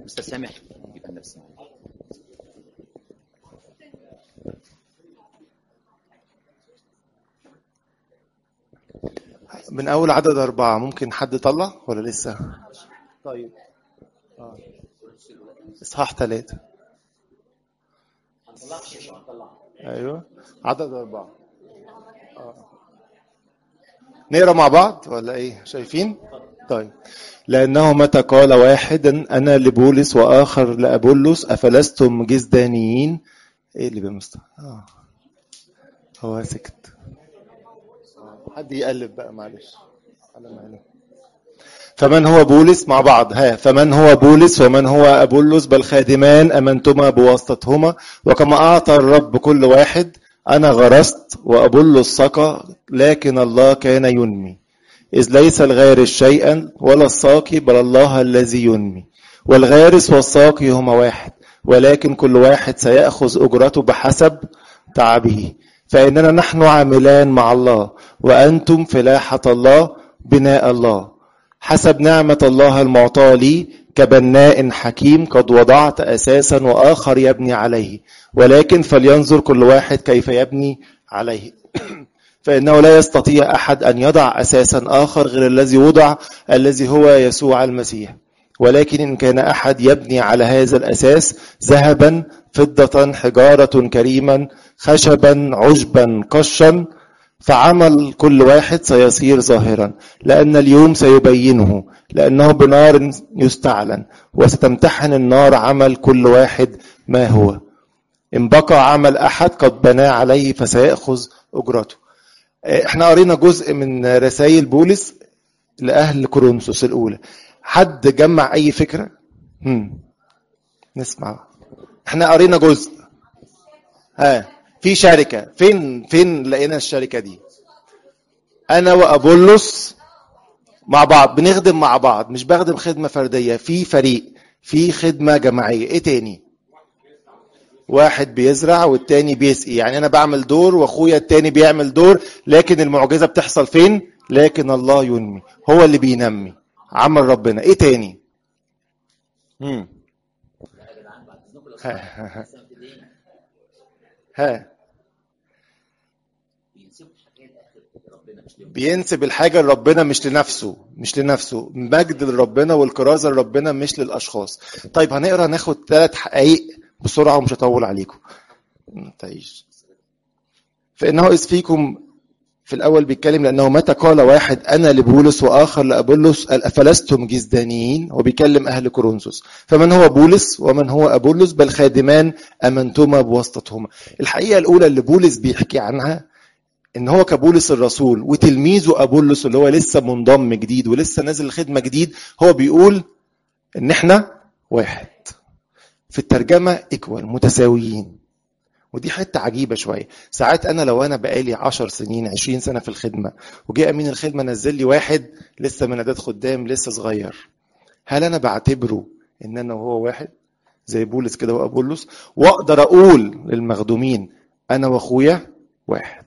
استاذ سامح يبقى نفس من أول عدد أربعة ممكن حد طلع ولا لسه؟ طيب آه. إصحاح ثلاثة أيوه عدد أربعة آه. نقرا مع بعض ولا إيه؟ شايفين؟ طيب لأنه متى قال واحد أنا لبولس وآخر لأبولس أفلستم جزدانيين إيه اللي بمستوى؟ آه. هو سكت حد يقلب بقى معلش على مهله فمن هو بولس مع بعض ها فمن هو بولس ومن هو أبولس بل خادمان أمنتما بواسطتهما وكما أعطى الرب كل واحد أنا غرست وأبولس سقى لكن الله كان ينمي إذ ليس الغارس شيئا ولا الساقي بل الله الذي ينمي والغارس والساقي هما واحد ولكن كل واحد سيأخذ أجرته بحسب تعبه فإننا نحن عاملان مع الله وأنتم فلاحة الله بناء الله حسب نعمة الله المعطاة لي كبناء حكيم قد وضعت أساسا وآخر يبني عليه ولكن فلينظر كل واحد كيف يبني عليه فإنه لا يستطيع أحد أن يضع أساسا آخر غير الذي وضع الذي هو يسوع المسيح ولكن إن كان أحد يبني على هذا الأساس ذهبا فضة حجارة كريما خشبا عشبا قشا فعمل كل واحد سيصير ظاهرا لأن اليوم سيبينه لأنه بنار يستعلن وستمتحن النار عمل كل واحد ما هو إن بقى عمل أحد قد بنى عليه فسيأخذ أجرته احنا قرينا جزء من رسائل بولس لأهل كورنثوس الأولى حد جمع أي فكرة؟ هم. نسمع احنا قرينا جزء ها في شركة فين فين لقينا الشركة دي أنا وأبولس مع بعض بنخدم مع بعض مش بخدم خدمة فردية في فريق في خدمة جماعية ايه تاني واحد بيزرع والتاني بيسقي يعني انا بعمل دور واخويا التاني بيعمل دور لكن المعجزة بتحصل فين لكن الله ينمي هو اللي بينمي عمل ربنا ايه تاني مم. ها ها ها بينسب الحاجة لربنا مش لنفسه مش لنفسه مجد لربنا والكرازة لربنا مش للأشخاص طيب هنقرا ناخد ثلاث حقائق بسرعة ومش هطول عليكم تعيش فإنه إذ فيكم في الأول بيتكلم لأنه متى قال واحد أنا لبولس وآخر لأبولس أفلستم جزدانيين هو بيكلم أهل كورنثوس فمن هو بولس ومن هو أبولس بل خادمان أمنتما بواسطتهما الحقيقة الأولى اللي بولس بيحكي عنها ان هو كبولس الرسول وتلميذه ابولس اللي هو لسه منضم جديد ولسه نازل الخدمه جديد هو بيقول ان احنا واحد في الترجمه ايكوال متساويين ودي حته عجيبه شويه ساعات انا لو انا بقالي 10 سنين 20 سنه في الخدمه وجه امين الخدمه نزل لي واحد لسه من اعداد خدام لسه صغير هل انا بعتبره ان انا وهو واحد زي بولس كده وابولس واقدر اقول للمخدومين انا واخويا واحد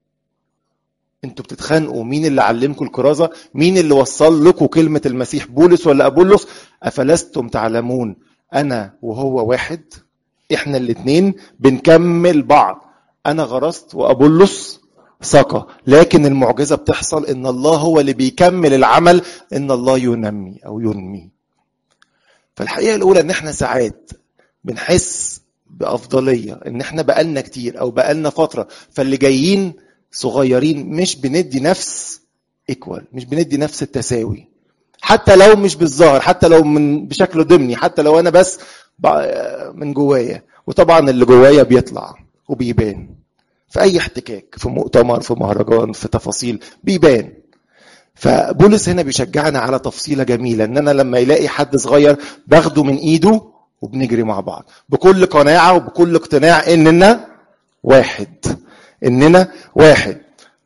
انتوا بتتخانقوا مين اللي علمكم الكرازة مين اللي وصل لكم كلمة المسيح بولس ولا أبولس أفلستم تعلمون أنا وهو واحد إحنا الاتنين بنكمل بعض أنا غرست وأبولس سقى لكن المعجزة بتحصل إن الله هو اللي بيكمل العمل إن الله ينمي أو ينمي فالحقيقة الأولى إن إحنا ساعات بنحس بأفضلية إن إحنا بقالنا كتير أو بقالنا فترة فاللي جايين صغيرين مش بندي نفس ايكوال مش بندي نفس التساوي حتى لو مش بالظاهر حتى لو من بشكل ضمني حتى لو انا بس من جوايا وطبعا اللي جوايا بيطلع وبيبان في اي احتكاك في مؤتمر في مهرجان في تفاصيل بيبان فبولس هنا بيشجعنا على تفصيلة جميلة ان انا لما يلاقي حد صغير باخده من ايده وبنجري مع بعض بكل قناعة وبكل اقتناع اننا واحد اننا واحد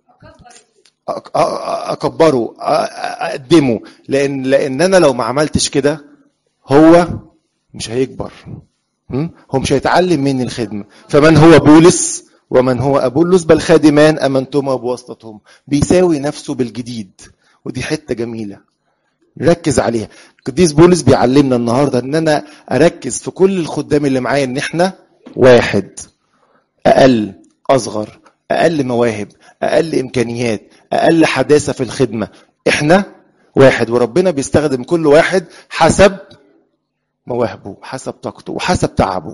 اكبره اقدمه لان لان انا لو ما عملتش كده هو مش هيكبر هو مش هيتعلم مني الخدمه فمن هو بولس ومن هو ابولس بل خادمان امنتما بواسطتهم بيساوي نفسه بالجديد ودي حته جميله ركز عليها القديس بولس بيعلمنا النهارده ان انا اركز في كل الخدام اللي معايا ان احنا واحد اقل اصغر اقل مواهب اقل امكانيات اقل حداثه في الخدمه احنا واحد وربنا بيستخدم كل واحد حسب مواهبه حسب طاقته وحسب تعبه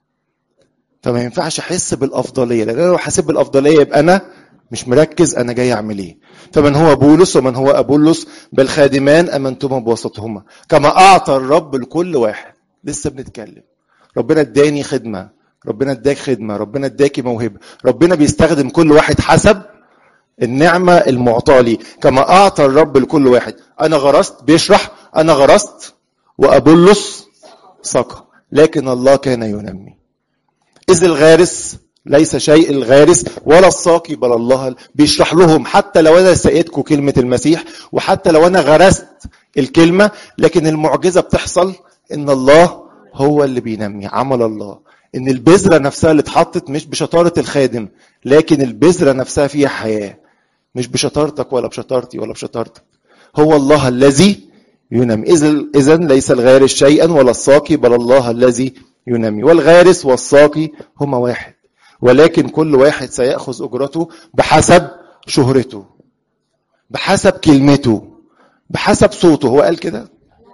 فما ينفعش احس بالافضليه لان انا لو حاسب بالافضليه يبقى انا مش مركز انا جاي اعمل ايه فمن هو بولس ومن هو ابولس بل خادمان امنتما بوسطهما كما اعطى الرب لكل واحد لسه بنتكلم ربنا اداني خدمه ربنا اداك خدمه ربنا اداكي موهبه ربنا بيستخدم كل واحد حسب النعمه المعطاه لي كما اعطى الرب لكل واحد انا غرست بيشرح انا غرست وابولس سقى لكن الله كان ينمي اذ الغارس ليس شيء الغارس ولا الساقي بل الله بيشرح لهم حتى لو انا سقيتكم كلمه المسيح وحتى لو انا غرست الكلمه لكن المعجزه بتحصل ان الله هو اللي بينمي عمل الله ان البذره نفسها اللي اتحطت مش بشطاره الخادم لكن البذره نفسها فيها حياه مش بشطارتك ولا بشطارتي ولا بشطارتك هو الله الذي ينمي اذا ليس الغارس شيئا ولا الساقي بل الله الذي ينمي والغارس والساقي هما واحد ولكن كل واحد سيأخذ أجرته بحسب شهرته بحسب كلمته بحسب صوته هو قال كده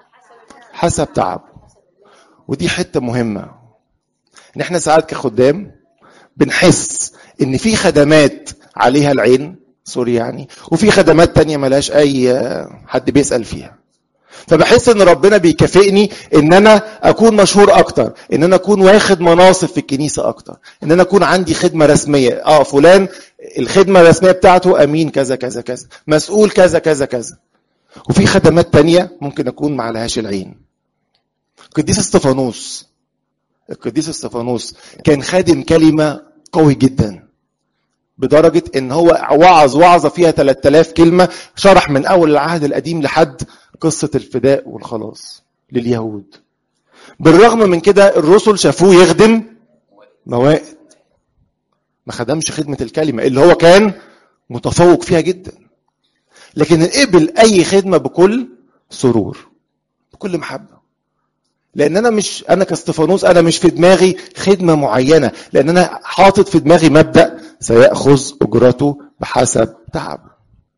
حسب تعبه ودي حتة مهمة ان احنا ساعات كخدام بنحس ان في خدمات عليها العين سوري يعني وفي خدمات تانية ملهاش اي حد بيسأل فيها فبحس ان ربنا بيكافئني ان انا اكون مشهور اكتر ان انا اكون واخد مناصب في الكنيسه اكتر ان انا اكون عندي خدمه رسميه اه فلان الخدمه الرسميه بتاعته امين كذا كذا كذا مسؤول كذا كذا كذا وفي خدمات تانية ممكن اكون ما عليهاش العين القديس استفانوس القديس استفانوس كان خادم كلمه قوي جدا بدرجة ان هو وعظ وعظة فيها 3000 كلمة شرح من اول العهد القديم لحد قصة الفداء والخلاص لليهود بالرغم من كده الرسل شافوه يخدم موائد ما خدمش خدمة الكلمة اللي هو كان متفوق فيها جدا لكن قبل اي خدمة بكل سرور بكل محبة لان انا مش انا كاستفانوس انا مش في دماغي خدمة معينة لان انا حاطط في دماغي مبدأ سيأخذ اجرته بحسب تعبه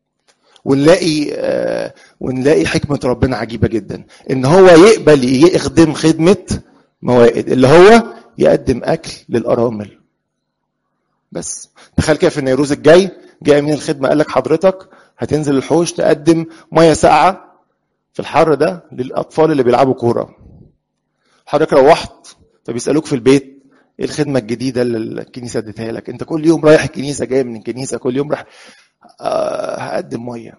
ونلاقي آه ونلاقي حكمة ربنا عجيبة جدا ان هو يقبل يخدم خدمة موائد اللي هو يقدم اكل للارامل بس تخيل كده في النيروز الجاي جاي من الخدمة قال لك حضرتك هتنزل الحوش تقدم مية ساقعة في الحر ده للاطفال اللي بيلعبوا كورة حضرتك روحت فبيسألوك في البيت ايه الخدمة الجديدة اللي الكنيسة اديتها لك انت كل يوم رايح الكنيسة جاي من الكنيسة كل يوم رايح أه هقدم ميه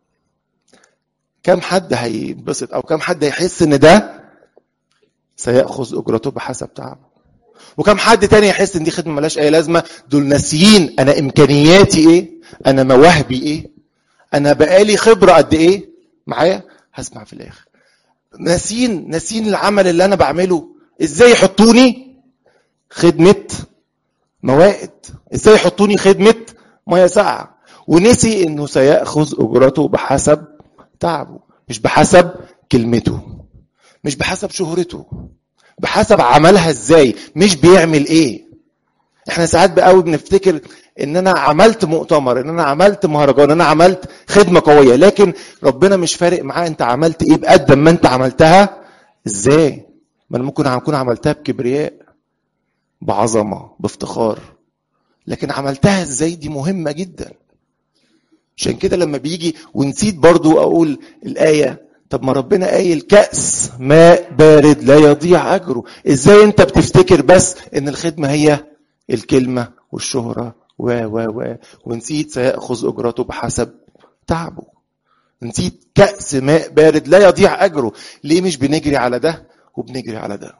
كم حد هينبسط او كم حد هيحس ان ده سيأخذ اجرته بحسب تعبه وكم حد تاني يحس ان دي خدمه ملهاش اي لازمه دول ناسيين انا امكانياتي ايه انا مواهبي ايه انا بقالي خبره قد ايه معايا هسمع في الاخر ناسيين ناسيين العمل اللي انا بعمله ازاي يحطوني خدمه موائد ازاي يحطوني خدمه ميه ساقعه ونسي انه سيأخذ اجرته بحسب تعبه مش بحسب كلمته مش بحسب شهرته بحسب عملها ازاي مش بيعمل ايه احنا ساعات قوي بنفتكر ان انا عملت مؤتمر ان انا عملت مهرجان ان انا عملت خدمه قويه لكن ربنا مش فارق معاه انت عملت ايه بقد ما انت عملتها ازاي ما انا ممكن اكون عملتها بكبرياء بعظمه بافتخار لكن عملتها ازاي دي مهمه جدا عشان كده لما بيجي ونسيت برضو اقول الايه طب ما ربنا قايل كأس ماء بارد لا يضيع اجره ازاي انت بتفتكر بس ان الخدمه هي الكلمه والشهره و و و ونسيت سيأخذ اجرته بحسب تعبه نسيت كأس ماء بارد لا يضيع اجره ليه مش بنجري على ده وبنجري على ده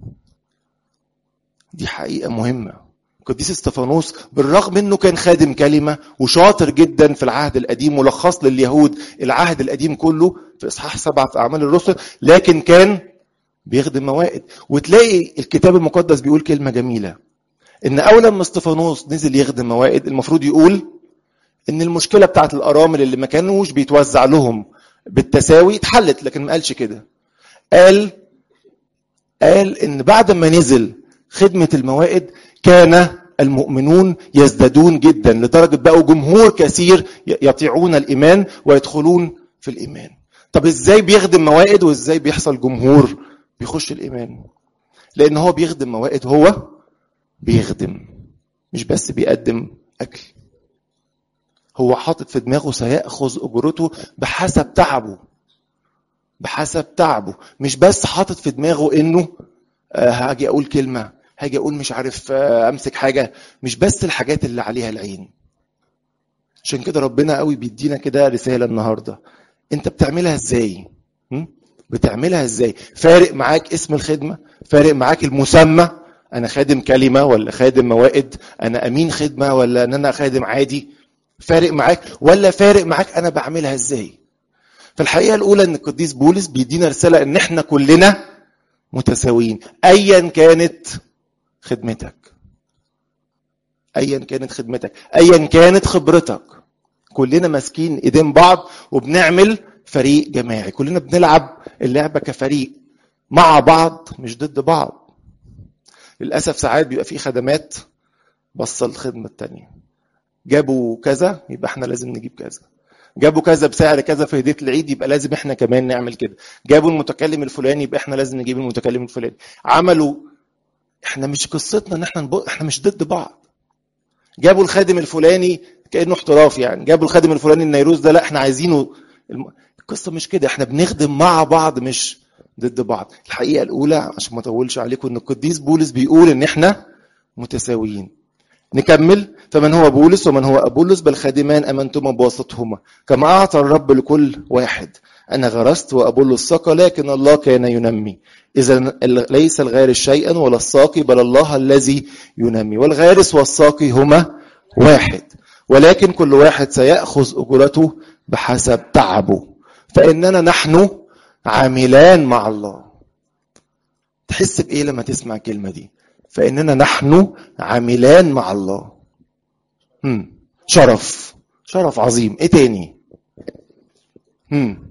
دي حقيقه مهمه القديس استفانوس بالرغم انه كان خادم كلمه وشاطر جدا في العهد القديم ولخص لليهود العهد القديم كله في اصحاح سبعه في اعمال الرسل لكن كان بيخدم موائد وتلاقي الكتاب المقدس بيقول كلمه جميله ان اول لما استفانوس نزل يخدم موائد المفروض يقول ان المشكله بتاعت الارامل اللي ما كانوش بيتوزع لهم بالتساوي اتحلت لكن ما قالش كده قال قال ان بعد ما نزل خدمة الموائد كان المؤمنون يزدادون جدا لدرجة بقوا جمهور كثير يطيعون الإيمان ويدخلون في الإيمان طب ازاي بيخدم موائد وازاي بيحصل جمهور بيخش الإيمان لأن هو بيخدم موائد هو بيخدم مش بس بيقدم أكل هو حاطط في دماغه سيأخذ أجرته بحسب تعبه بحسب تعبه مش بس حاطط في دماغه انه آه هاجي اقول كلمه هاجي اقول مش عارف آه امسك حاجه مش بس الحاجات اللي عليها العين عشان كده ربنا قوي بيدينا كده رساله النهارده انت بتعملها ازاي بتعملها ازاي فارق معاك اسم الخدمه فارق معاك المسمى انا خادم كلمه ولا خادم موائد انا امين خدمه ولا ان انا خادم عادي فارق معاك ولا فارق معاك انا بعملها ازاي فالحقيقه الاولى ان القديس بولس بيدينا رساله ان احنا كلنا متساويين ايا كانت خدمتك ايا كانت خدمتك ايا كانت خبرتك كلنا ماسكين ايدين بعض وبنعمل فريق جماعي كلنا بنلعب اللعبه كفريق مع بعض مش ضد بعض للاسف ساعات بيبقى في خدمات بص الخدمه التانية جابوا كذا يبقى احنا لازم نجيب كذا جابوا كذا بسعر كذا في هديه العيد يبقى لازم احنا كمان نعمل كده جابوا المتكلم الفلاني يبقى احنا لازم نجيب المتكلم الفلاني عملوا احنا مش قصتنا ان احنا نبق... احنا مش ضد بعض جابوا الخادم الفلاني كانه احتراف يعني جابوا الخادم الفلاني النيروز ده لا احنا عايزينه الم... القصه مش كده احنا بنخدم مع بعض مش ضد بعض الحقيقه الاولى عشان ما اطولش عليكم ان القديس بولس بيقول ان احنا متساويين نكمل فمن هو بولس ومن هو أبولس بل خادمان أمنتما بواسطهما كما أعطى الرب لكل واحد أنا غرست وأبولس سقى لكن الله كان ينمي إذا ليس الغارس شيئا ولا الساقي بل الله الذي ينمي والغارس والساقي هما واحد ولكن كل واحد سيأخذ أجرته بحسب تعبه فإننا نحن عاملان مع الله تحس بإيه لما تسمع الكلمة دي فإننا نحن عاملان مع الله هم. شرف شرف عظيم ايه تاني هم.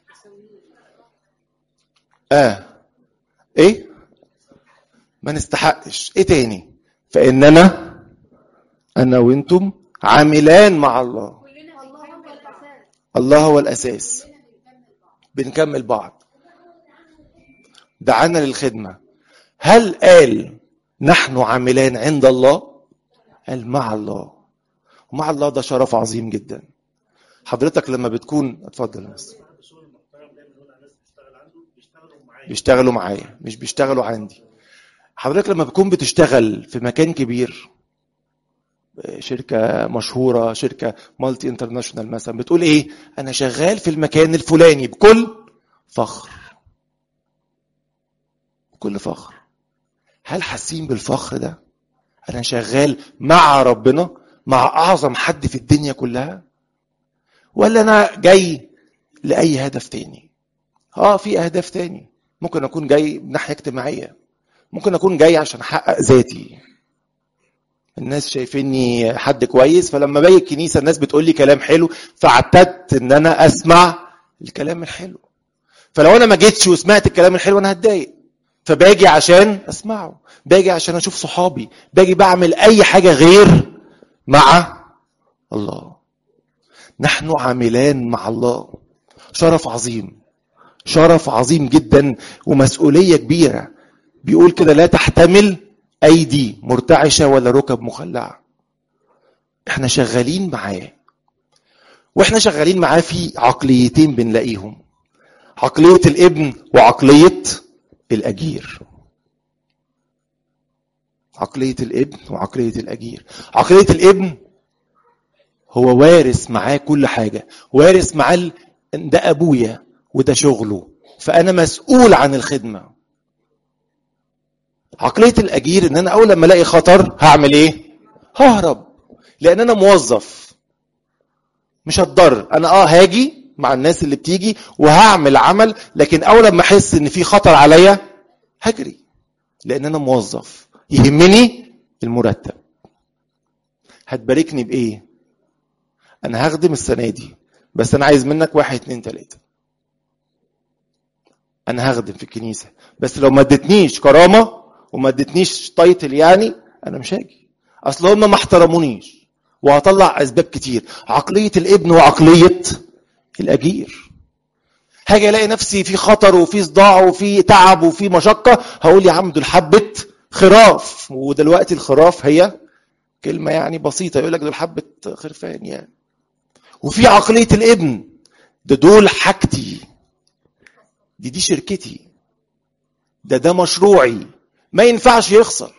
اه ايه ما نستحقش ايه تاني فإننا أنا وانتم عاملان مع الله الله هو الأساس بنكمل بعض دعانا للخدمة هل قال نحن عاملان عند الله قال مع الله ومع الله ده شرف عظيم جدا حضرتك لما بتكون اتفضل بس بيشتغلوا معايا مش بيشتغلوا عندي حضرتك لما بتكون بتشتغل في مكان كبير شركة مشهورة شركة مالتي انترناشونال مثلا بتقول ايه انا شغال في المكان الفلاني بكل فخر بكل فخر هل حاسين بالفخر ده انا شغال مع ربنا مع اعظم حد في الدنيا كلها ولا انا جاي لاي هدف تاني اه في اهداف تاني ممكن اكون جاي من ناحيه اجتماعيه ممكن اكون جاي عشان احقق ذاتي الناس شايفيني حد كويس فلما باجي الكنيسه الناس بتقول لي كلام حلو فاعتدت ان انا اسمع الكلام الحلو فلو انا ما جيتش وسمعت الكلام الحلو انا هتضايق فباجي عشان اسمعه باجي عشان اشوف صحابي باجي بعمل اي حاجه غير مع الله نحن عاملان مع الله شرف عظيم شرف عظيم جدا ومسؤوليه كبيره بيقول كده لا تحتمل ايدي مرتعشه ولا ركب مخلعه احنا شغالين معاه واحنا شغالين معاه في عقليتين بنلاقيهم عقليه الابن وعقليه الاجير عقليه الابن وعقليه الاجير عقليه الابن هو وارث معاه كل حاجه وارث معاه ده ابويا وده شغله فانا مسؤول عن الخدمه عقليه الاجير ان انا اول لما الاقي خطر هعمل ايه ههرب لان انا موظف مش هتضر انا اه هاجي مع الناس اللي بتيجي وهعمل عمل لكن اول لما احس ان في خطر عليا هجري لان انا موظف يهمني المرتب هتباركني بايه انا هخدم السنه دي بس انا عايز منك واحد اتنين تلاته انا هخدم في الكنيسه بس لو ما ادتنيش كرامه وما ادتنيش تايتل يعني انا مش هاجي اصل هم ما احترمونيش وهطلع اسباب كتير عقليه الابن وعقليه الاجير هاجي الاقي نفسي في خطر وفي صداع وفي تعب وفي مشقه هقول يا عم دول حبه خراف ودلوقتي الخراف هي كلمه يعني بسيطه يقول لك دول حبه خرفان يعني وفي عقليه الابن ده دول حاجتي دي دي شركتي ده ده مشروعي ما ينفعش يخسر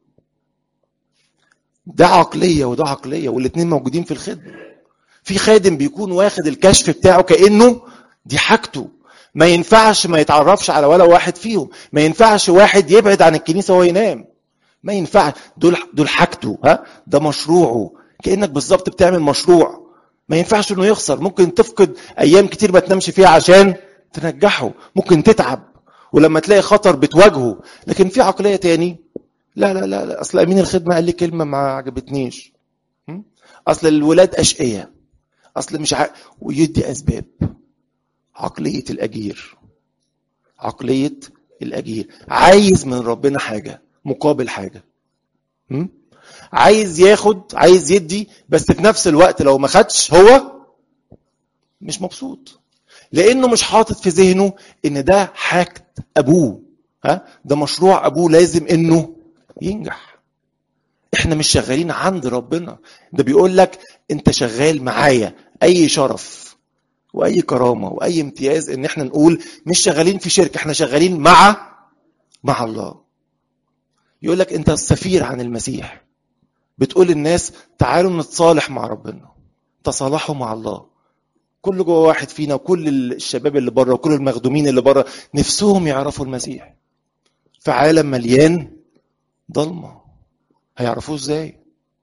ده عقلية وده عقلية والاتنين موجودين في الخدمة في خادم بيكون واخد الكشف بتاعه كأنه دي حاجته ما ينفعش ما يتعرفش على ولا واحد فيهم ما ينفعش واحد يبعد عن الكنيسة وهو ينام ما ينفعش دول دول حاجته ها ده مشروعه كأنك بالظبط بتعمل مشروع ما ينفعش انه يخسر ممكن تفقد ايام كتير ما تنامش فيها عشان تنجحه ممكن تتعب ولما تلاقي خطر بتواجهه لكن في عقليه تاني لا لا لا, لا. اصل امين الخدمه قال لي كلمه ما عجبتنيش اصل الولاد اشقياء اصل مش ع... ويدي اسباب عقليه الاجير عقليه الاجير عايز من ربنا حاجه مقابل حاجه م? عايز ياخد عايز يدي بس في نفس الوقت لو ما خدش هو مش مبسوط لانه مش حاطط في ذهنه ان ده حاجه ابوه ها ده مشروع ابوه لازم انه ينجح احنا مش شغالين عند ربنا ده بيقول لك انت شغال معايا اي شرف واي كرامه واي امتياز ان احنا نقول مش شغالين في شركه احنا شغالين مع مع الله يقول لك انت السفير عن المسيح بتقول للناس تعالوا نتصالح مع ربنا تصالحوا مع الله كل جوه واحد فينا وكل الشباب اللي بره وكل المخدومين اللي بره نفسهم يعرفوا المسيح في عالم مليان ضلمه هيعرفوه ازاي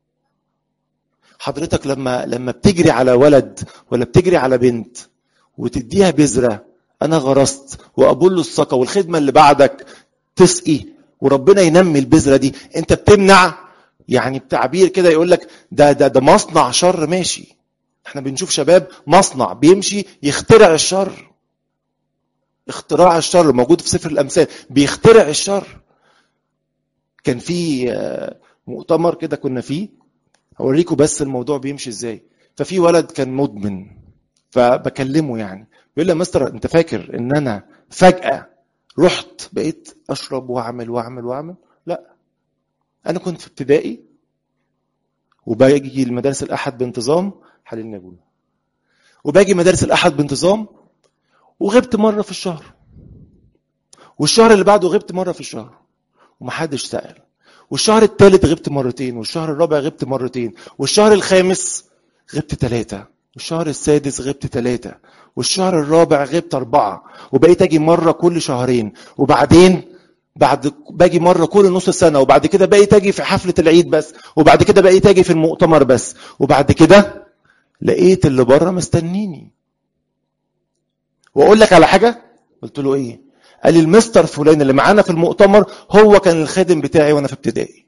حضرتك لما لما بتجري على ولد ولا بتجري على بنت وتديها بذره انا غرست وابول له السقا والخدمه اللي بعدك تسقي وربنا ينمي البذره دي انت بتمنع يعني بتعبير كده يقول لك ده ده ده مصنع شر ماشي احنا بنشوف شباب مصنع بيمشي يخترع الشر اختراع الشر موجود في سفر الامثال بيخترع الشر كان في مؤتمر كده كنا فيه هوريكم بس الموضوع بيمشي ازاي ففي ولد كان مدمن فبكلمه يعني بيقول لي يا مستر انت فاكر ان انا فجاه رحت بقيت اشرب واعمل واعمل واعمل لا انا كنت في ابتدائي وباجي المدارس الاحد بانتظام حللنا ابونا وباجي مدارس الاحد بانتظام وغبت مره في الشهر والشهر اللي بعده غبت مره في الشهر ومحدش سال والشهر الثالث غبت مرتين والشهر الرابع غبت مرتين والشهر الخامس غبت ثلاثة والشهر السادس غبت ثلاثة والشهر الرابع غبت أربعة وبقيت أجي مرة كل شهرين وبعدين بعد باجي مرة كل نص سنة وبعد كده بقيت أجي في حفلة العيد بس وبعد كده بقيت أجي في المؤتمر بس وبعد كده لقيت اللي بره مستنيني واقول لك على حاجه قلت له ايه قال لي المستر فلان اللي معانا في المؤتمر هو كان الخادم بتاعي وانا في ابتدائي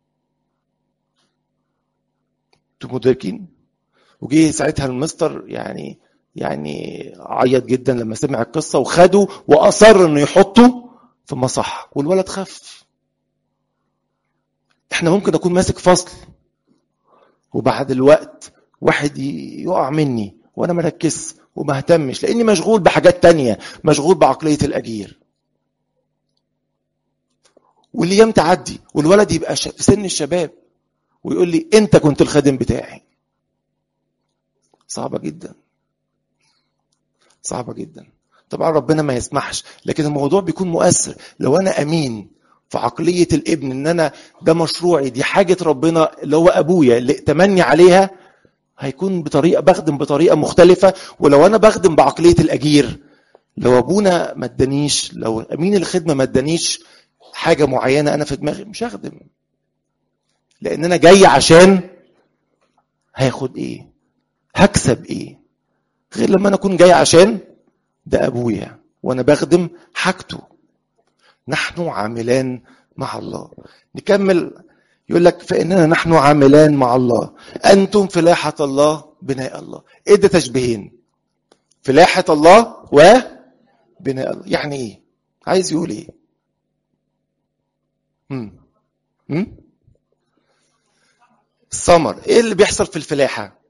انتوا مدركين وجه ساعتها المستر يعني يعني عيط جدا لما سمع القصه وخده واصر انه يحطه في مصح والولد خف احنا ممكن اكون ماسك فصل وبعد الوقت واحد يقع مني وانا مركز وما اهتمش لاني مشغول بحاجات تانية مشغول بعقلية الاجير والايام تعدي والولد يبقى في سن الشباب ويقول لي انت كنت الخادم بتاعي صعبة جدا صعبة جدا طبعا ربنا ما يسمحش لكن الموضوع بيكون مؤثر لو انا امين في عقلية الابن ان انا ده مشروعي دي حاجة ربنا اللي هو ابويا اللي ائتمني عليها هيكون بطريقة بخدم بطريقة مختلفة ولو انا بخدم بعقلية الاجير لو ابونا ما ادانيش لو امين الخدمة ما ادانيش حاجة معينة انا في دماغي مش هخدم لان انا جاي عشان هاخد ايه هكسب ايه غير لما انا اكون جاي عشان ده ابويا وانا بخدم حاجته نحن عاملان مع الله نكمل يقول لك فاننا نحن عاملان مع الله انتم فلاحه الله بناء الله ايه ده تشبيهين فلاحه الله وبناء الله يعني ايه عايز يقول ايه مم. مم؟ الثمر ايه اللي بيحصل في الفلاحه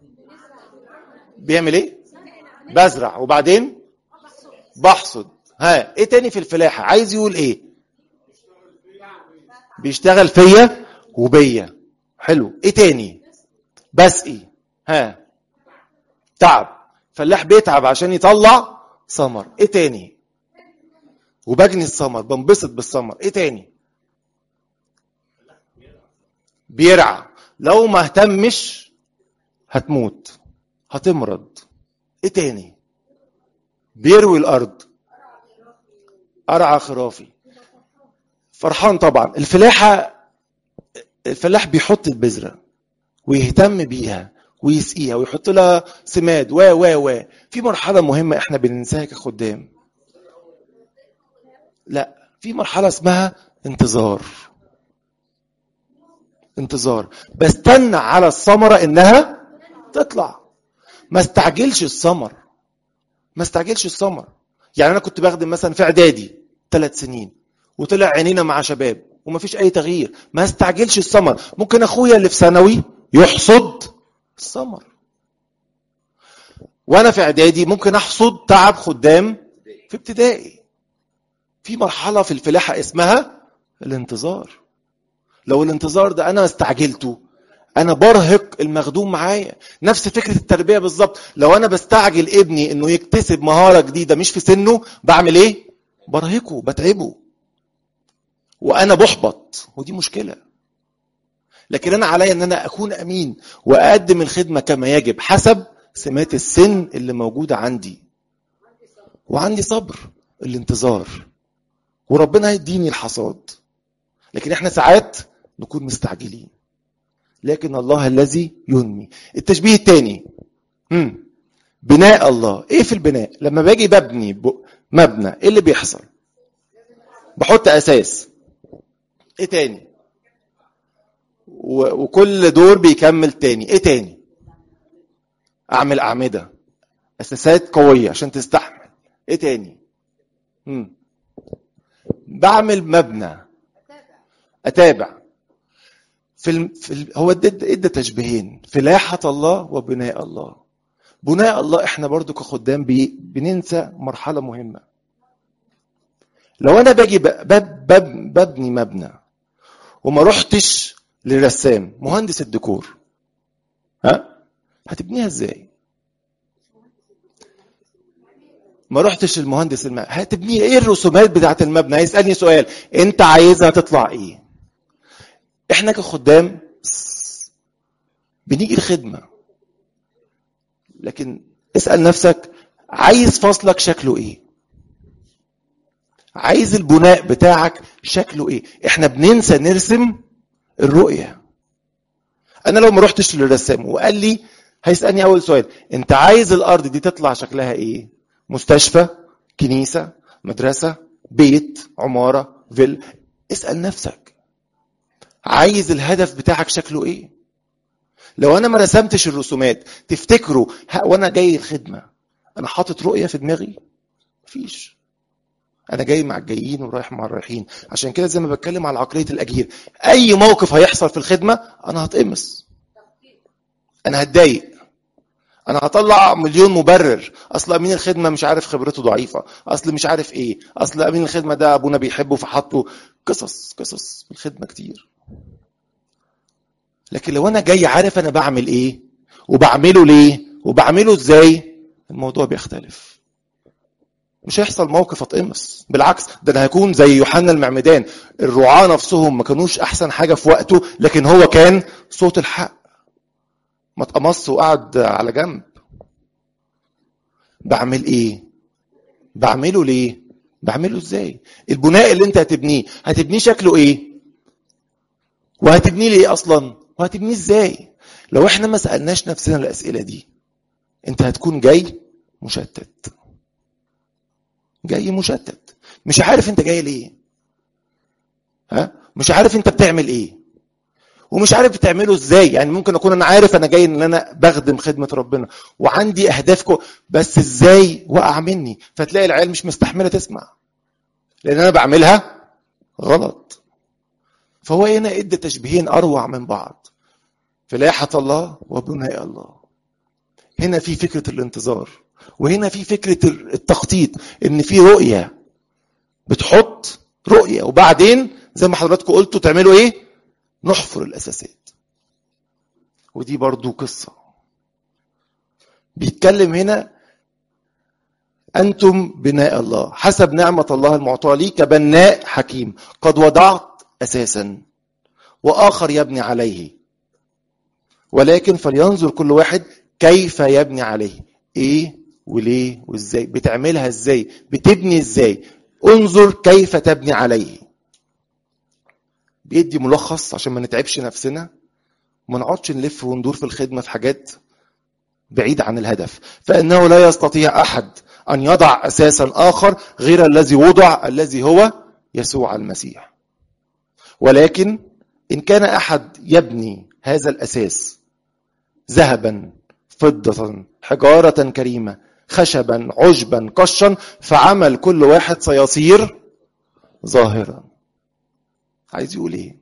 بيعمل ايه بزرع وبعدين بحصد ها ايه تاني في الفلاحه عايز يقول ايه بيشتغل فيا وبيا حلو ايه تاني بسقي ها تعب فلاح بيتعب عشان يطلع ثمر ايه تاني وبجني الثمر بنبسط بالثمر ايه تاني بيرعى لو ما اهتمش هتموت هتمرض ايه تاني بيروي الارض ارعى خرافي فرحان طبعا الفلاحه الفلاح بيحط البذره ويهتم بيها ويسقيها ويحط لها سماد و و و في مرحله مهمه احنا بننساها كخدام لا في مرحله اسمها انتظار انتظار بستنى على الثمره انها تطلع ما استعجلش الثمر ما استعجلش الثمر يعني انا كنت بخدم مثلا في اعدادي ثلاث سنين وطلع عينينا مع شباب وما فيش اي تغيير ما استعجلش الثمر ممكن اخويا اللي في ثانوي يحصد الثمر وانا في اعدادي ممكن احصد تعب خدام في ابتدائي في مرحله في الفلاحه اسمها الانتظار لو الانتظار ده انا استعجلته انا برهق المخدوم معايا نفس فكره التربيه بالظبط لو انا بستعجل ابني انه يكتسب مهاره جديده مش في سنه بعمل ايه برهقه بتعبه وانا بحبط ودي مشكله لكن انا عليا ان انا اكون امين واقدم الخدمه كما يجب حسب سمات السن اللي موجوده عندي وعندي صبر الانتظار وربنا هيديني الحصاد لكن احنا ساعات نكون مستعجلين لكن الله الذي ينمي التشبيه الثاني بناء الله ايه في البناء لما باجي ببني مبنى ايه اللي بيحصل بحط اساس ايه تاني وكل دور بيكمل تاني ايه تاني اعمل اعمده اساسات قويه عشان تستحمل ايه تاني مم. بعمل مبنى اتابع في, ال... في ال... هو ادى ادى تشبيهين فلاحه الله وبناء الله بناء الله احنا برضو كخدام بي... بننسى مرحله مهمه لو انا باجي ب... بب... بب... ببني مبنى وما رحتش للرسام مهندس الديكور ها هتبنيها ازاي ما رحتش للمهندس المبنى هتبني ايه الرسومات بتاعت المبنى هيسالني سؤال انت عايزها تطلع ايه احنا كخدام بنيجي الخدمه لكن اسال نفسك عايز فصلك شكله ايه عايز البناء بتاعك شكله ايه احنا بننسى نرسم الرؤيه انا لو ما رحتش للرسام وقال لي هيسالني اول سؤال انت عايز الارض دي تطلع شكلها ايه مستشفى كنيسه مدرسه بيت عماره فيل اسال نفسك عايز الهدف بتاعك شكله ايه لو انا ما رسمتش الرسومات تفتكروا وانا جاي الخدمه انا حاطط رؤيه في دماغي مفيش انا جاي مع الجايين ورايح مع الرايحين عشان كده زي ما بتكلم على عقليه الاجير اي موقف هيحصل في الخدمه انا هتقمص انا هتضايق انا هطلع مليون مبرر اصل امين الخدمه مش عارف خبرته ضعيفه اصل مش عارف ايه اصل امين الخدمه ده ابونا بيحبه فحطه قصص قصص في الخدمه كتير لكن لو انا جاي عارف انا بعمل ايه وبعمله ليه وبعمله ازاي الموضوع بيختلف مش هيحصل موقف اتقمص بالعكس ده انا هكون زي يوحنا المعمدان الرعاة نفسهم ما كانوش احسن حاجه في وقته لكن هو كان صوت الحق ما اتقمص وقعد على جنب بعمل ايه بعمله ليه بعمله ازاي البناء اللي انت هتبنيه هتبنيه شكله ايه وهتبنيه ليه اصلا وهتبنيه ازاي لو احنا ما سالناش نفسنا الاسئله دي انت هتكون جاي مشتت جاي مشتت مش عارف انت جاي ليه ها مش عارف انت بتعمل ايه ومش عارف بتعمله ازاي يعني ممكن اكون انا عارف انا جاي ان انا بخدم خدمه ربنا وعندي اهداف كو بس ازاي وقع مني فتلاقي العيال مش مستحمله تسمع لان انا بعملها غلط فهو هنا ادى تشبيهين اروع من بعض فلاحة الله وبناء الله هنا في فكرة الانتظار وهنا في فكرة التخطيط ان في رؤية بتحط رؤية وبعدين زي ما حضراتكم قلتوا تعملوا ايه نحفر الاساسات ودي برضو قصة بيتكلم هنا أنتم بناء الله حسب نعمة الله المعطاة لي كبناء حكيم قد وضعت أساسا وآخر يبني عليه ولكن فلينظر كل واحد كيف يبني عليه ايه وليه وازاي بتعملها ازاي بتبني ازاي انظر كيف تبني عليه بيدي ملخص عشان ما نتعبش نفسنا وما نقعدش نلف وندور في الخدمه في حاجات بعيدة عن الهدف فإنه لا يستطيع أحد أن يضع أساسا آخر غير الذي وضع الذي هو يسوع المسيح ولكن إن كان أحد يبني هذا الأساس ذهبا فضة حجارة كريمة خشبا عشبا قشا فعمل كل واحد سيصير ظاهرا عايز يقول ايه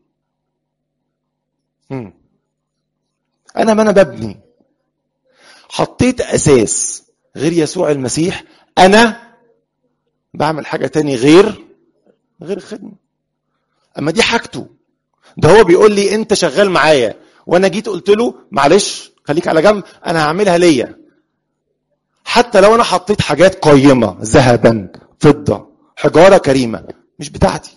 مم. انا ما انا ببني حطيت اساس غير يسوع المسيح انا بعمل حاجه تاني غير غير الخدمه اما دي حاجته ده هو بيقول لي انت شغال معايا وانا جيت قلت له معلش خليك على جنب انا هعملها ليا حتى لو انا حطيت حاجات قيمه ذهبا فضه حجاره كريمه مش بتاعتي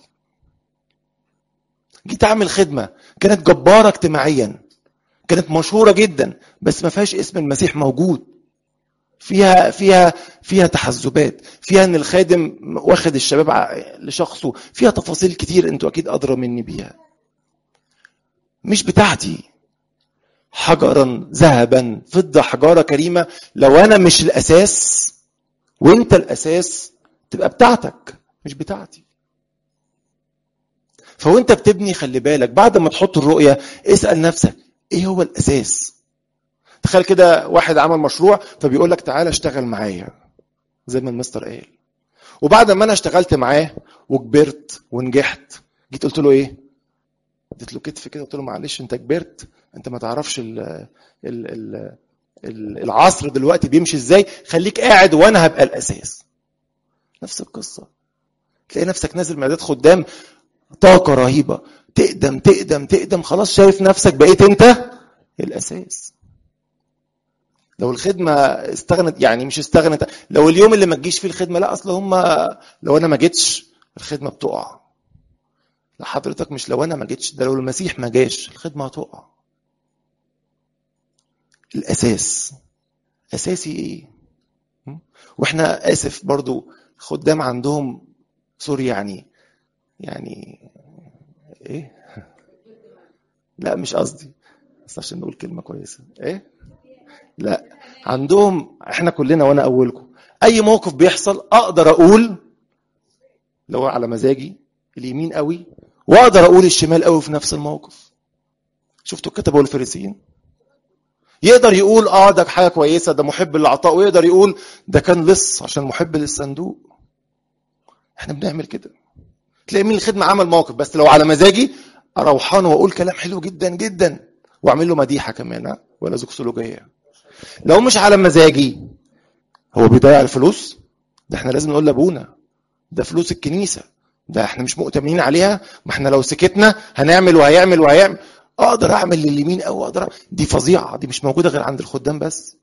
جيت اعمل خدمه كانت جباره اجتماعيا كانت مشهوره جدا بس ما فيهاش اسم المسيح موجود فيها فيها فيها تحزبات فيها ان الخادم واخد الشباب لشخصه فيها تفاصيل كتير انتوا اكيد ادرى مني بيها مش بتاعتي حجرا ذهبا فضه حجاره كريمه لو انا مش الاساس وانت الاساس تبقى بتاعتك مش بتاعتي فوانت بتبني خلي بالك بعد ما تحط الرؤيه اسال نفسك ايه هو الاساس تخيل كده واحد عمل مشروع فبيقول لك تعالى اشتغل معايا زي ما المستر قال وبعد ما انا اشتغلت معاه وكبرت ونجحت جيت قلت له ايه اديت له كتف كده قلت له معلش انت كبرت انت ما تعرفش ال ال ال العصر دلوقتي بيمشي ازاي خليك قاعد وانا هبقى الاساس نفس القصه تلاقي نفسك نازل معدات خدام طاقه رهيبه تقدم تقدم تقدم خلاص شايف نفسك بقيت انت الاساس لو الخدمه استغنت يعني مش استغنت لو اليوم اللي ما تجيش فيه الخدمه لا اصل هم لو انا ما جيتش الخدمه بتقع لا حضرتك مش لو انا ما جيتش ده لو المسيح ما جاش الخدمه هتقع الاساس اساسي ايه واحنا اسف برضو خدام عندهم سوري يعني يعني ايه لا مش قصدي بس عشان نقول كلمه كويسه ايه لا عندهم احنا كلنا وانا اولكم اي موقف بيحصل اقدر اقول لو على مزاجي اليمين قوي واقدر اقول الشمال قوي في نفس الموقف شفتوا الكتبه والفريسيين يقدر يقول اه ده حاجه كويسه ده محب للعطاء ويقدر يقول ده كان لص عشان محب للصندوق احنا بنعمل كده تلاقي مين الخدمه عمل موقف بس لو على مزاجي اروحان واقول كلام حلو جدا جدا واعمل له مديحه كمان ولا زوكسولوجيه لو مش على مزاجي هو بيضيع الفلوس ده احنا لازم نقول لابونا ده فلوس الكنيسه ده احنا مش مؤتمنين عليها ما احنا لو سكتنا هنعمل وهيعمل وهيعمل اقدر اعمل لليمين او اقدر دي فظيعه دي مش موجوده غير عند الخدام بس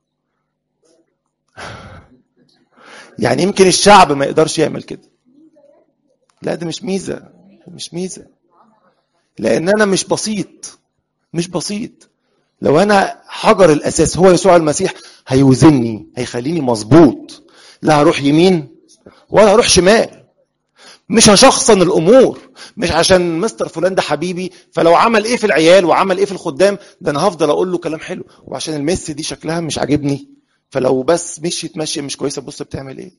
يعني يمكن الشعب ما يقدرش يعمل كده لا ده مش ميزه مش ميزه لان انا مش بسيط مش بسيط لو انا حجر الاساس هو يسوع المسيح هيوزني هيخليني مظبوط لا هروح يمين ولا هروح شمال مش هشخصن الامور مش عشان مستر فلان ده حبيبي فلو عمل ايه في العيال وعمل ايه في الخدام ده انا هفضل اقول له كلام حلو وعشان المس دي شكلها مش عاجبني فلو بس مشيت ماشيه مش كويسه بص بتعمل ايه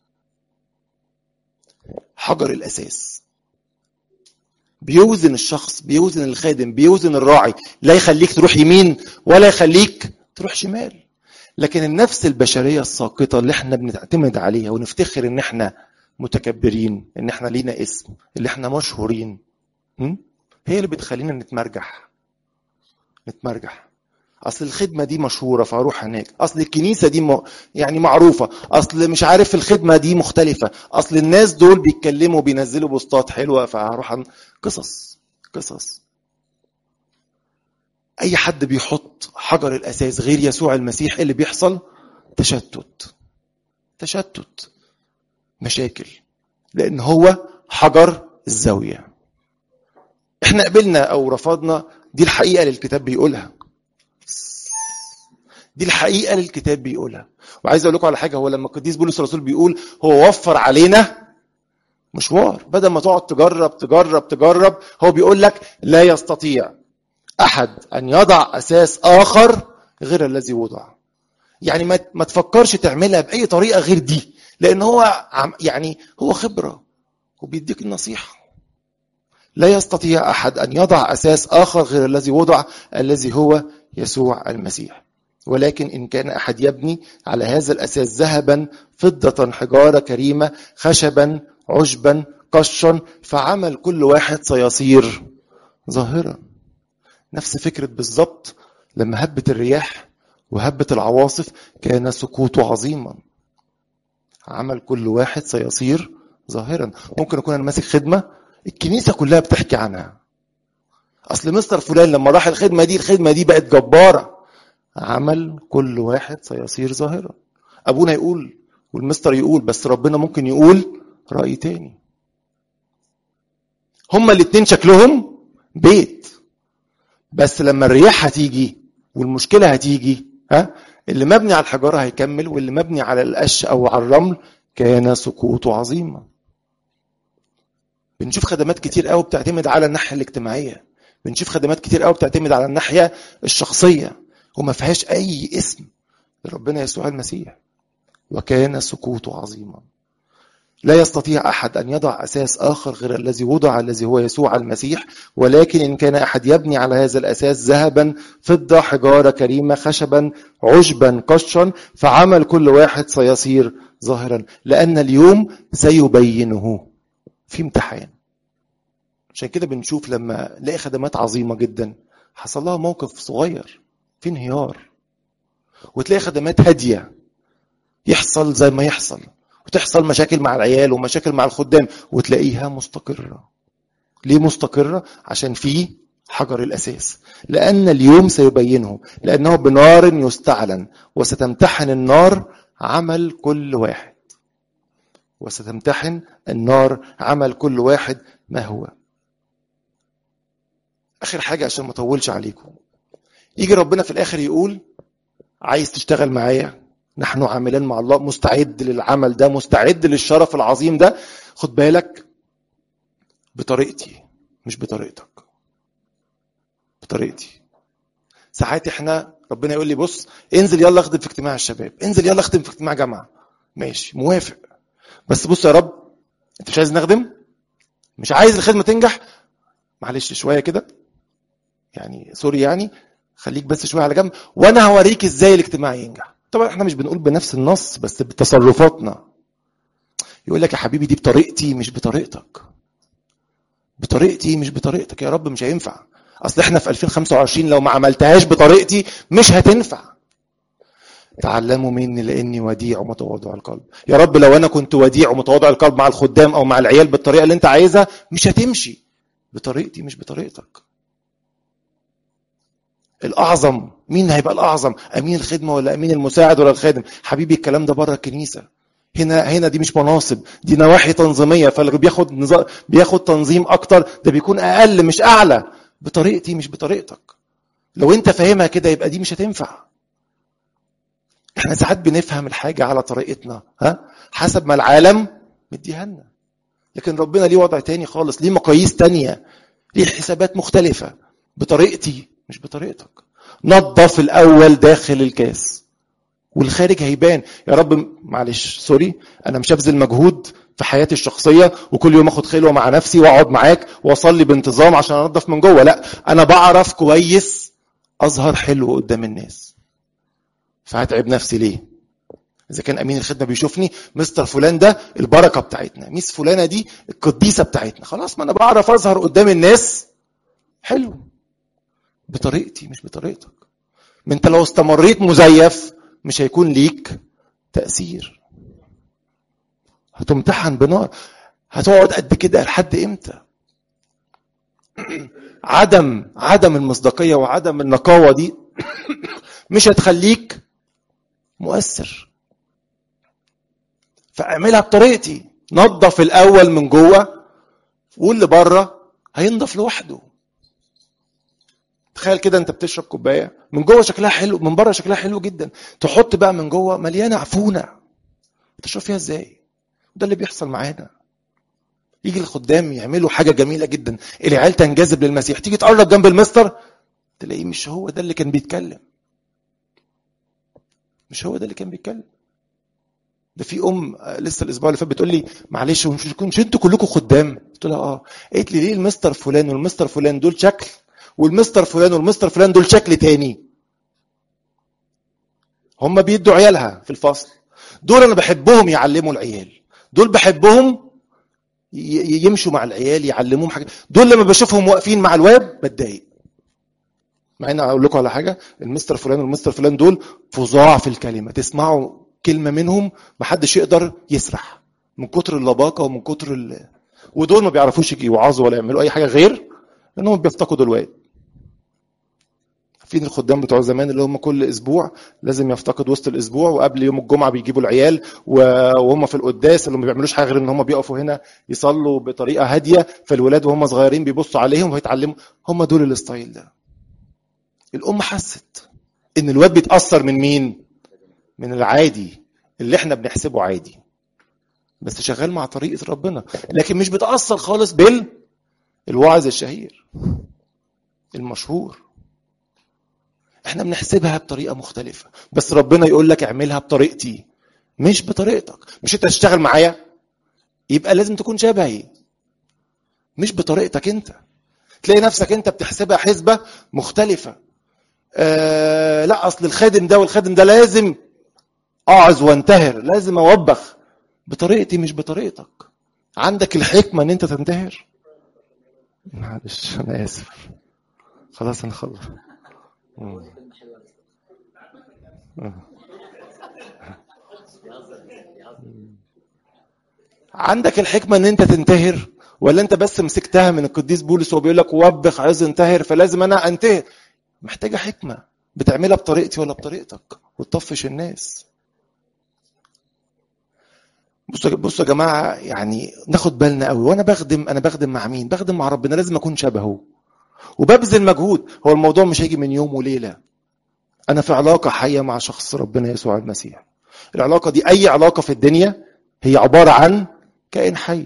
حجر الاساس بيوزن الشخص بيوزن الخادم بيوزن الراعي لا يخليك تروح يمين ولا يخليك تروح شمال لكن النفس البشريه الساقطه اللي احنا بنعتمد عليها ونفتخر ان احنا متكبرين ان احنا لينا اسم اللي احنا مشهورين م? هي اللي بتخلينا نتمرجح نتمرجح اصل الخدمه دي مشهوره فاروح هناك اصل الكنيسه دي م... يعني معروفه اصل مش عارف الخدمه دي مختلفه اصل الناس دول بيتكلموا بينزلوا بوستات حلوه فهروح عن... قصص قصص اي حد بيحط حجر الاساس غير يسوع المسيح اللي بيحصل تشتت تشتت مشاكل لان هو حجر الزاويه احنا قبلنا او رفضنا دي الحقيقه اللي الكتاب بيقولها دي الحقيقه اللي الكتاب بيقولها وعايز اقول لكم على حاجه هو لما القديس بولس الرسول بيقول هو وفر علينا مشوار بدل ما تقعد تجرب تجرب تجرب هو بيقول لك لا يستطيع احد ان يضع اساس اخر غير الذي وضع يعني ما ما تفكرش تعملها باي طريقه غير دي لان هو يعني هو خبره وبيديك النصيحه لا يستطيع احد ان يضع اساس اخر غير الذي وضع الذي هو يسوع المسيح ولكن ان كان احد يبني على هذا الاساس ذهبا فضه حجاره كريمه خشبا عشبا قشا فعمل كل واحد سيصير ظاهرا نفس فكره بالظبط لما هبت الرياح وهبت العواصف كان سقوطه عظيما عمل كل واحد سيصير ظاهرا ممكن اكون انا ماسك خدمه الكنيسه كلها بتحكي عنها اصل مستر فلان لما راح الخدمه دي الخدمه دي بقت جباره عمل كل واحد سيصير ظاهرا ابونا يقول والمستر يقول بس ربنا ممكن يقول راي تاني هما الاتنين شكلهم بيت بس لما الرياح هتيجي والمشكله هتيجي ها اللي مبني على الحجاره هيكمل واللي مبني على القش او على الرمل كان سقوطه عظيما بنشوف خدمات كتير قوي بتعتمد على الناحيه الاجتماعيه بنشوف خدمات كتير قوي بتعتمد على الناحيه الشخصيه وما فيهاش اي اسم لربنا يسوع المسيح وكان سقوطه عظيما لا يستطيع احد ان يضع اساس اخر غير الذي وضع الذي هو يسوع المسيح ولكن ان كان احد يبني على هذا الاساس ذهبا فضه حجاره كريمه خشبا عشبا قشا فعمل كل واحد سيصير ظاهرا لان اليوم سيبينه في امتحان عشان كده بنشوف لما نلاقي خدمات عظيمه جدا حصل لها موقف صغير في انهيار وتلاقي خدمات هاديه يحصل زي ما يحصل وتحصل مشاكل مع العيال ومشاكل مع الخدام وتلاقيها مستقرة ليه مستقرة؟ عشان في حجر الأساس لأن اليوم سيبينه لأنه بنار يستعلن وستمتحن النار عمل كل واحد وستمتحن النار عمل كل واحد ما هو آخر حاجة عشان ما أطولش عليكم يجي ربنا في الآخر يقول عايز تشتغل معايا نحن عاملين مع الله مستعد للعمل ده مستعد للشرف العظيم ده خد بالك بطريقتي مش بطريقتك بطريقتي ساعات احنا ربنا يقول لي بص انزل يلا اخدم في اجتماع الشباب انزل يلا اخدم في اجتماع جامعه ماشي موافق بس بص يا رب انت مش عايز نخدم مش عايز الخدمه تنجح معلش شويه كده يعني سوري يعني خليك بس شويه على جنب وانا هوريك ازاي الاجتماع ينجح طبعا احنا مش بنقول بنفس النص بس بتصرفاتنا يقول لك يا حبيبي دي بطريقتي مش بطريقتك بطريقتي مش بطريقتك يا رب مش هينفع اصل احنا في 2025 لو ما عملتهاش بطريقتي مش هتنفع تعلموا مني لاني وديع ومتواضع القلب يا رب لو انا كنت وديع ومتواضع القلب مع الخدام او مع العيال بالطريقه اللي انت عايزها مش هتمشي بطريقتي مش بطريقتك الاعظم مين هيبقى الاعظم امين الخدمه ولا امين المساعد ولا الخادم حبيبي الكلام ده بره الكنيسه هنا هنا دي مش مناصب دي نواحي تنظيميه فاللي بياخد نظام بياخد تنظيم اكتر ده بيكون اقل مش اعلى بطريقتي مش بطريقتك لو انت فاهمها كده يبقى دي مش هتنفع احنا ساعات بنفهم الحاجه على طريقتنا ها حسب ما العالم مديها لنا لكن ربنا ليه وضع تاني خالص ليه مقاييس تانية ليه حسابات مختلفة بطريقتي مش بطريقتك نظف الاول داخل الكاس والخارج هيبان يا رب معلش سوري انا مش هبذل مجهود في حياتي الشخصيه وكل يوم اخد خلوه مع نفسي واقعد معاك واصلي بانتظام عشان انضف من جوه لا انا بعرف كويس اظهر حلو قدام الناس فهتعب نفسي ليه اذا كان امين الخدمه بيشوفني مستر فلان ده البركه بتاعتنا ميس فلانه دي القديسه بتاعتنا خلاص ما انا بعرف اظهر قدام الناس حلو بطريقتي مش بطريقتك ما انت لو استمريت مزيف مش هيكون ليك تاثير هتمتحن بنار هتقعد قد كده لحد امتى عدم عدم المصداقيه وعدم النقاوه دي مش هتخليك مؤثر فاعملها بطريقتي نظف الاول من جوه واللي بره هينضف لوحده تخيل كده انت بتشرب كوبايه من جوه شكلها حلو من بره شكلها حلو جدا تحط بقى من جوه مليانه عفونه تشرب فيها ازاي ده اللي بيحصل معانا يجي الخدام يعملوا حاجه جميله جدا العيال تنجذب للمسيح تيجي تقرب جنب المستر تلاقيه مش هو ده اللي كان بيتكلم مش هو ده اللي كان بيتكلم ده في ام لسه الاسبوع اللي فات بتقول لي معلش مش مش انتوا كلكم خدام قلت لها اه قالت لي ليه المستر فلان والمستر فلان دول شكل والمستر فلان والمستر فلان دول شكل تاني هم بيدوا عيالها في الفصل دول انا بحبهم يعلموا العيال دول بحبهم يمشوا مع العيال يعلموهم حاجه دول لما بشوفهم واقفين مع الواد بتضايق مع ان اقول لكم على حاجه المستر فلان والمستر فلان دول فظاع في الكلمه تسمعوا كلمه منهم محدش يقدر يسرح من كتر اللباقه ومن كتر ال... ودول ما بيعرفوش يوعظوا ولا يعملوا اي حاجه غير انهم بيفتقدوا الواد عارفين الخدام بتوع زمان اللي هم كل اسبوع لازم يفتقد وسط الاسبوع وقبل يوم الجمعه بيجيبوا العيال وهم في القداس اللي ما بيعملوش حاجه غير ان هم بيقفوا هنا يصلوا بطريقه هاديه فالولاد وهم صغيرين بيبصوا عليهم ويتعلموا هم دول الستايل ده الام حست ان الواد بيتاثر من مين من العادي اللي احنا بنحسبه عادي بس شغال مع طريقه ربنا لكن مش بتاثر خالص بال الوعظ الشهير المشهور احنا بنحسبها بطريقه مختلفه بس ربنا يقول لك اعملها بطريقتي مش بطريقتك مش انت هتشتغل معايا يبقى لازم تكون شبهي مش بطريقتك انت تلاقي نفسك انت بتحسبها حسبه مختلفه آه لا اصل الخادم ده والخادم ده لازم اعظ وانتهر لازم اوبخ بطريقتي مش بطريقتك عندك الحكمه ان انت تنتهر معلش انا اسف خلاص انا خلص عندك الحكمه ان انت تنتهر ولا انت بس مسكتها من القديس بولس وهو بيقول لك وبخ عايز انتهر فلازم انا انتهر محتاجه حكمه بتعملها بطريقتي ولا بطريقتك وتطفش الناس بصوا بصوا يا جماعه يعني ناخد بالنا قوي وانا بخدم انا بخدم مع مين بخدم مع ربنا لازم اكون شبهه وببذل مجهود هو الموضوع مش هيجي من يوم وليله انا في علاقه حيه مع شخص ربنا يسوع المسيح العلاقه دي اي علاقه في الدنيا هي عباره عن كائن حي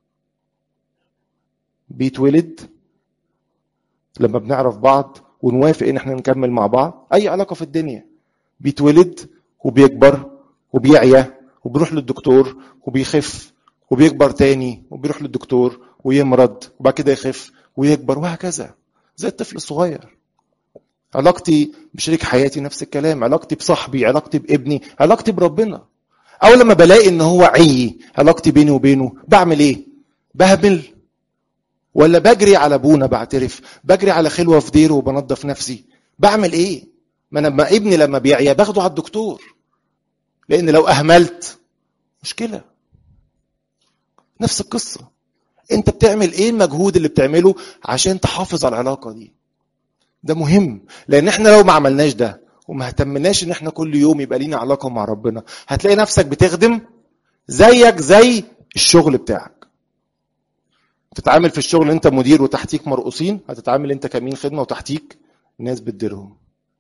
بيتولد لما بنعرف بعض ونوافق ان احنا نكمل مع بعض اي علاقه في الدنيا بيتولد وبيكبر وبيعيا وبيروح للدكتور وبيخف وبيكبر تاني وبيروح للدكتور ويمرض وبعد كده يخف ويكبر وهكذا زي الطفل الصغير علاقتي بشريك حياتي نفس الكلام علاقتي بصاحبي علاقتي بابني علاقتي بربنا اول لما بلاقي ان هو عي علاقتي بيني وبينه بعمل ايه بهمل ولا بجري على ابونا بعترف بجري على خلوه في ديره وبنظف نفسي بعمل ايه ما انا ما ابني لما بيعيا باخده على الدكتور لان لو اهملت مشكله نفس القصه انت بتعمل ايه المجهود اللي بتعمله عشان تحافظ على العلاقه دي ده مهم لان احنا لو ما عملناش ده وما اهتمناش ان احنا كل يوم يبقى لينا علاقه مع ربنا هتلاقي نفسك بتخدم زيك زي الشغل بتاعك تتعامل في الشغل انت مدير وتحتيك مرقوصين هتتعامل انت كمين خدمه وتحتيك ناس بتديرهم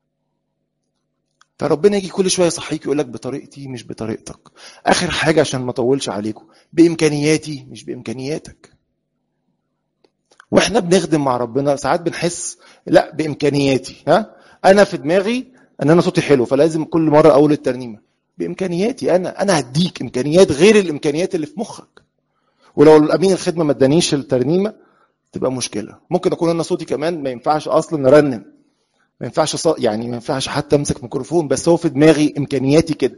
فربنا يجي كل شويه يصحيك يقول لك بطريقتي مش بطريقتك اخر حاجه عشان ما اطولش عليكم بامكانياتي مش بامكانياتك واحنا بنخدم مع ربنا ساعات بنحس لا بامكانياتي ها انا في دماغي ان انا صوتي حلو فلازم كل مره اقول الترنيمه بامكانياتي انا انا هديك امكانيات غير الامكانيات اللي في مخك ولو الامين الخدمه ما ادانيش الترنيمه تبقى مشكله ممكن اكون انا صوتي كمان ما ينفعش اصلا نرنم ما ينفعش ص... يعني ما ينفعش حتى امسك ميكروفون بس هو في دماغي امكانياتي كده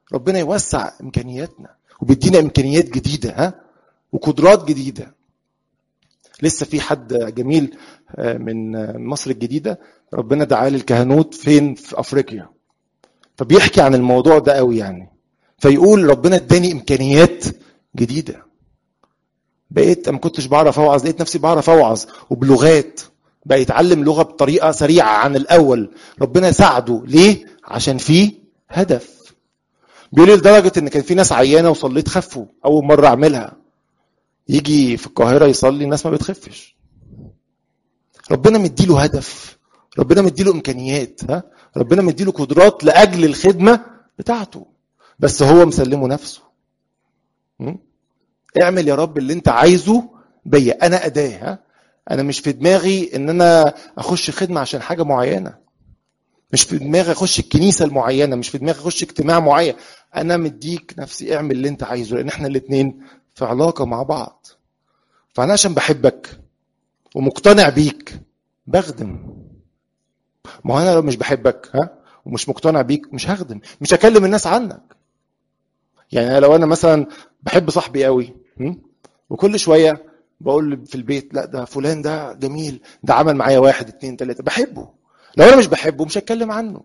ربنا يوسع امكانياتنا وبيدينا امكانيات جديده ها وقدرات جديده لسه في حد جميل من مصر الجديده ربنا دعاه للكهنوت فين في افريقيا فبيحكي عن الموضوع ده قوي يعني فيقول ربنا اداني امكانيات جديده بقيت ما كنتش بعرف اوعظ لقيت نفسي بعرف اوعظ وبلغات بقى يتعلم لغه بطريقه سريعه عن الاول ربنا ساعده ليه عشان في هدف بيقول لي لدرجه ان كان في ناس عيانه وصليت خفوا اول مره اعملها يجي في القاهره يصلي الناس ما بتخفش ربنا مديله هدف ربنا مديله امكانيات ها ربنا مديله قدرات لاجل الخدمه بتاعته بس هو مسلمه نفسه م? اعمل يا رب اللي انت عايزه بيا انا اداه ها انا مش في دماغي ان انا اخش خدمه عشان حاجه معينه مش في دماغي اخش الكنيسه المعينه مش في دماغي اخش اجتماع معين انا مديك نفسي اعمل اللي انت عايزه لان احنا الاثنين في علاقه مع بعض فانا عشان بحبك ومقتنع بيك بخدم ما هو انا لو مش بحبك ها ومش مقتنع بيك مش هخدم مش هكلم الناس عنك يعني لو انا مثلا بحب صاحبي قوي وكل شويه بقول في البيت لا ده فلان ده جميل ده عمل معايا واحد اتنين تلاته بحبه لو انا مش بحبه مش هتكلم عنه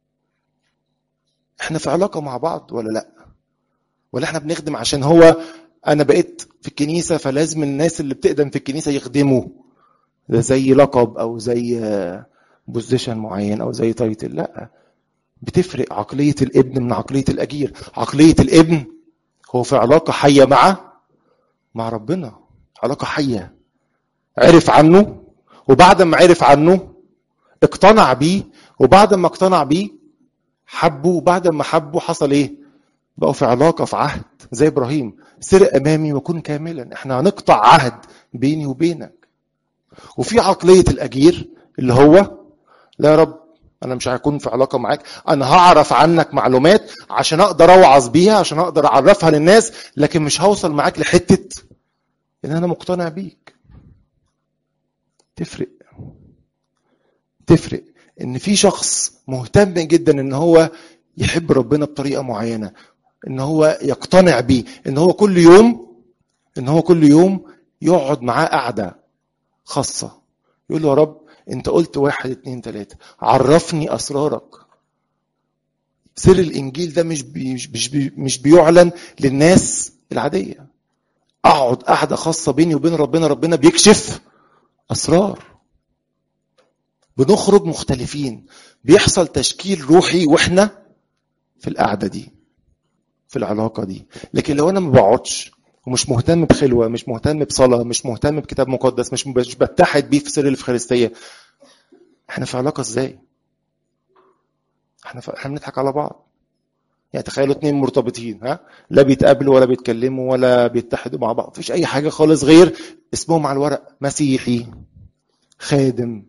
احنا في علاقه مع بعض ولا لا ولا احنا بنخدم عشان هو انا بقيت في الكنيسه فلازم الناس اللي بتقدم في الكنيسه يخدموا ده زي لقب او زي بوزيشن معين او زي تايتل لا بتفرق عقليه الابن من عقليه الاجير عقليه الابن هو في علاقه حيه مع مع ربنا علاقه حيه عرف عنه وبعد ما عرف عنه اقتنع بيه وبعد ما اقتنع بيه حبه وبعد ما حبه حصل ايه بقوا في علاقه في عهد زي ابراهيم سر امامي وكن كاملا احنا هنقطع عهد بيني وبينك وفي عقليه الاجير اللي هو لا يا رب انا مش هكون في علاقه معاك انا هعرف عنك معلومات عشان اقدر اوعظ بيها عشان اقدر اعرفها للناس لكن مش هوصل معاك لحته ان انا مقتنع بيك تفرق تفرق ان في شخص مهتم جدا ان هو يحب ربنا بطريقه معينه ان هو يقتنع بيه ان هو كل يوم ان هو كل يوم يقعد معاه قعده خاصه يقول له يا رب انت قلت واحد اتنين تلاته عرفني اسرارك سر الانجيل ده مش بي مش بي مش بيعلن للناس العاديه اقعد قعده خاصه بيني وبين ربنا ربنا بيكشف اسرار بنخرج مختلفين بيحصل تشكيل روحي واحنا في القعده دي في العلاقه دي لكن لو انا ما بقعدش ومش مهتم بخلوه مش مهتم بصلاه مش مهتم بكتاب مقدس مش مش بتحد بيه في سر الافخارستيه احنا في علاقه ازاي احنا ف... احنا بنضحك على بعض يعني تخيلوا اتنين مرتبطين ها لا بيتقابلوا ولا بيتكلموا ولا بيتحدوا مع بعض مفيش اي حاجه خالص غير اسمهم على الورق مسيحي خادم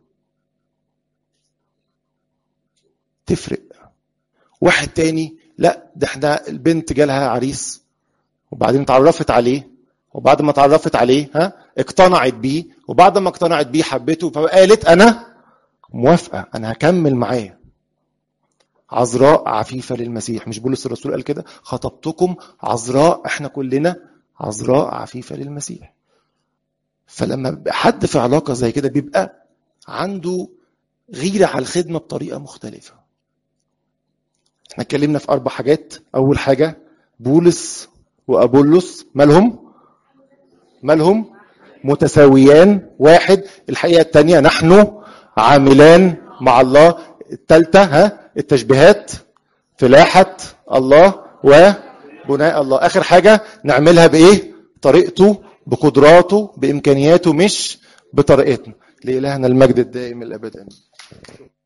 تفرق واحد تاني لا ده احنا البنت جالها عريس وبعدين اتعرفت عليه وبعد ما اتعرفت عليه ها اقتنعت بيه وبعد ما اقتنعت بيه حبته فقالت انا موافقه انا هكمل معاه عذراء عفيفه للمسيح مش بولس الرسول قال كده خطبتكم عذراء احنا كلنا عذراء عفيفه للمسيح فلما حد في علاقه زي كده بيبقى عنده غيره على الخدمه بطريقه مختلفه احنا اتكلمنا في اربع حاجات اول حاجه بولس وابولس مالهم مالهم متساويان واحد الحقيقه الثانيه نحن عاملان مع الله الثالثه ها التشبيهات فلاحه الله وبناء الله اخر حاجه نعملها بايه طريقته بقدراته بامكانياته مش بطريقتنا لالهنا المجد الدائم الابد امين